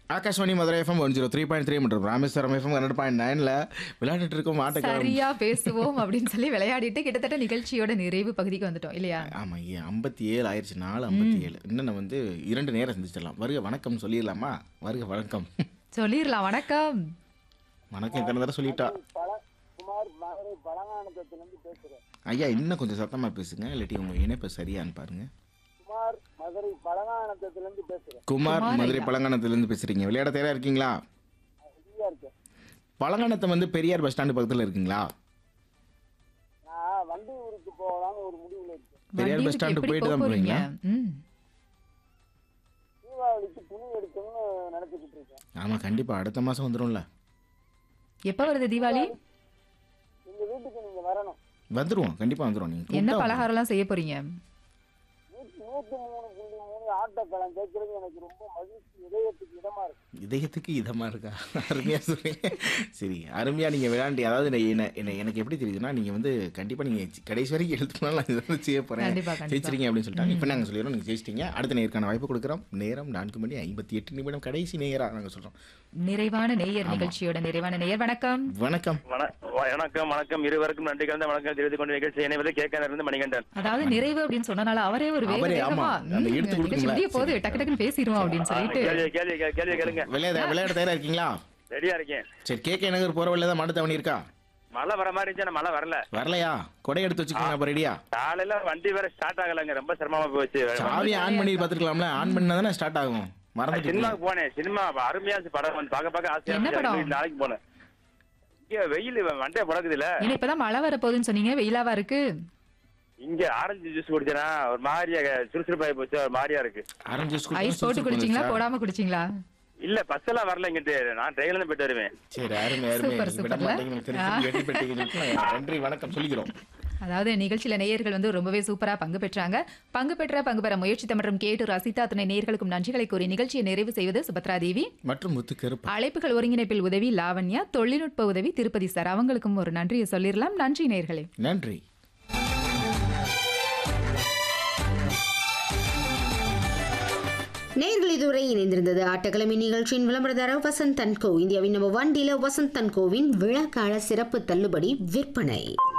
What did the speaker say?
Akashvani Madurai FM one zero three point three மற்றும் Rameswaram FM hundred point நைனில் விளையாண்டுட்டு இருக்கோம் ஆட்டக்காரம் சரியா பேசுவோம் அப்படின்னு சொல்லி விளையாடிட்டு கிட்டத்தட்ட நிகழ்ச்சியோட நிறைவு பகுதிக்கு வந்துட்டோம் இல்லையா ஆமாம் ஏ ஐம்பத்தி ஏழு ஆயிடுச்சு நாலு ஐம்பத்தி ஏழு இன்னும் வந்து இரண்டு நேரம் சந்திச்சிடலாம் வருக வணக்கம் சொல்லிடலாமா வருக வணக்கம் சொல்லிடலாம் வணக்கம் வணக்கம் இத்தனை தடவை சொல்லிட்டா பழ குமார் மதுரை பழங்கானத்திலிருந்து பேசுறேன் ஐயா இன்னும் கொஞ்சம் சத்தமாக பேசுங்க இல்லாட்டி உங்கள் இணைப்பு சரியான்னு பாருங்க குமார் மதுரை பழங்கானத்திலிருந்து பேசுறேன் குமார் குமார் மதுரை ஐயா. பழங்கானத்துலேருந்து பேசுகிறீங்க விளையாட தயாராக இருக்கீங்களா ஃப்ரீயா இருக்கேன் பழங்கானத்தை வந்து பெரியார் பஸ் ஸ்டாண்டு பக்கத்தில் இருக்குங்களா நான் வண்டி ஊருக்கு போகலாம்னு ஒரு முடிவுல இருக்கேன் பெரியார் பஸ் வண்டிக்கு ஸ்டாண்டு எப்படி போயிட்டு போக தான் போறீங்க போறீங்களா? ம். தீபாவளிக்கு துணி எடுக்கணும்னு நினைச்சுக்கிட்டு இருக்கேன் ஆமாம் கண்டிப்பாக அடுத்த மாதம் வந்துடும்ல எப்ப வருது தீபாவளி எங்க வீட்டுக்கு நீங்க வரணும் வந்துடுவோம் கண்டிப்பாக வந்துடுவோம் நீங்கள் என்ன பலகாரம்லாம் செய்ய போறீங்க நூத்தி நூத்தி மூணு புள்ளி மூணு ஆட்டோக்களம் கேட்கறது எனக்கு ரொம்ப மகிழ்ச்சி இதயத்துக்கு இதமா இருக்கு இதயத்துக்கு இதமா இருக்கா அருமையா சொல்றீங்க சரி அருமையா நீங்க விளையாண்டு அதாவது நான் என்ன என்ன எனக்கு எப்படி தெரியுதுன்னா நீங்க வந்து கண்டிப்பா நீங்க சி- கடைசி வரைக்கும் எழுத்துனாலும் நான் இதை வந்து செய்ய போறேன் கண்டிப்பா, கண்டிப்பா. ஜெயிச்சிருங்க அப்படின்னு சொல்லிட்டாங்க இப்போ நாங்க சொல்லிடுறோம் நீங்க ஜெயிச்சிட்டீங்க அடுத்த நேருக்கான வாய்ப்பு கொடுக்குறோம் நேரம் நான்கு மணி ஐம்பத்தி எட்டு நிமிடம் கடைசி நேரா நாங்க சொல்றோம் நிறைவான நேயர் நிகழ்ச்சியோட நிறைவான நேயர் வணக்கம் வணக்கம் வண- வணக்கம் வணக்கம் இருவருக்கும் நன்றி கலந்த வணக்கம் தெரிவித்துக் கொண்டு நிகழ்ச்சி இணைவது கேட்க இருந்து மணிகண்டன் அதாவது நிறைவு அப்படின்னு சொன்னனால அவரே ஒரு வேக அவரே, வேகமா ஆமா. அந்த ம், எடுத்து நிகழ்ச்சி கொடுக்கும்ல. முடிய போது சரி. டக்கு டக்குன்னு பேசிடுவோம் அப்படின்னு சொல்லிட்டு கேள்வி கேள்வி கே- கேள்வி கேளுங்க விளையாட விளையாட தயாரா இருக்கீங்களா ரெடியா இருக்கேன் சரி கே கே நகர் போற வழியில தான் மாட்டு தவணி இருக்கா மழை வர மாதிரி இருந்துச்சு ஆனா மழை வரல வரலையா கொடை எடுத்து வச்சுக்கோங்க அப்ப ரெடியா காலையில வண்டி வேற ஸ்டார்ட் ஆகலைங்க ரொம்ப சிரமமா போச்சு சாவி ஆன் பண்ணி பார்த்துருக்கலாம்ல ஆன் பண்ணா தானே ஸ்டார்ட் ஆகும் மறந்துட்டு சினிமாவுக்கு போனேன் சினிமா அருமையா இருந்துச்சு படம் வந்து பார்க்க பார்க்க ஆசையா என்ன இருந்துச்சு. படம்? அதுக்கு நாளைக்கு போனேன் இங்க வெயில் வண்டியை புடக்குது இல்ல ஏன்னா இப்பதான் மழை வர போகுதுன்னு சொன்னீங்க வெயிலாவா இருக்கு இங்க ஆரஞ்சு ஜூஸ் குடிச்சேனா ஒரு மாதிரியா சுறுசுறுப்பாகி போச்சு ஒரு மாதிரியா இருக்கு ஆரஞ்சு ஜூஸ் ஐஸ் போட்டு குடிச்சீங்களா போடாம குடிச்சீங்களா இல்ல பஸ் எல்லாம் வரல இங்கிட்டு நான் ட்ரெயின்ல போயிட்டு வருவேன் சரி அருமை அருமை சூப்பர், விட சூப்பர்ல. மாட்டேங்கிறீங்க தெரிஞ்சு வெற்றி பெற்றீங்களுக்கு நன்றி வணக்கம் சொல்லிக்கிறோம் அதாவது நிகழ்ச்சியில நேயர்கள் வந்து ரொம்பவே சூப்பரா பங்கு பெற்றாங்க பங்கு பெற்ற பங்கு பெற முயற்சித்த மற்றும் கேட்டு ரசித்த அத்தனை நேயர்களுக்கும் நன்றிகளை கூறி நிகழ்ச்சியை நிறைவு செய்வது சுபத்ரா தேவி மற்றும் முத்து கருப்பு அழைப்புகள் ஒருங்கிணைப்பில் உதவி லாவண்யா தொழில்நுட்ப உதவி திருப்பதி சார் அவங்களுக்கும் ஒரு நன்றியை சொல்லிடலாம் நன்றி நேயர்களே நன்றி நேர்கள் இதுவரை இணைந்திருந்தது ஆட்டக்கிழமை நிகழ்ச்சியின் விளம்பரதாரர் வசந்த் தன்கோ இந்தியாவின் நம்பர் ஒன் டீலர் வசந்த் தன்கோவின் விழாக்கால சிறப்பு தள்ளுபடி விற்பனை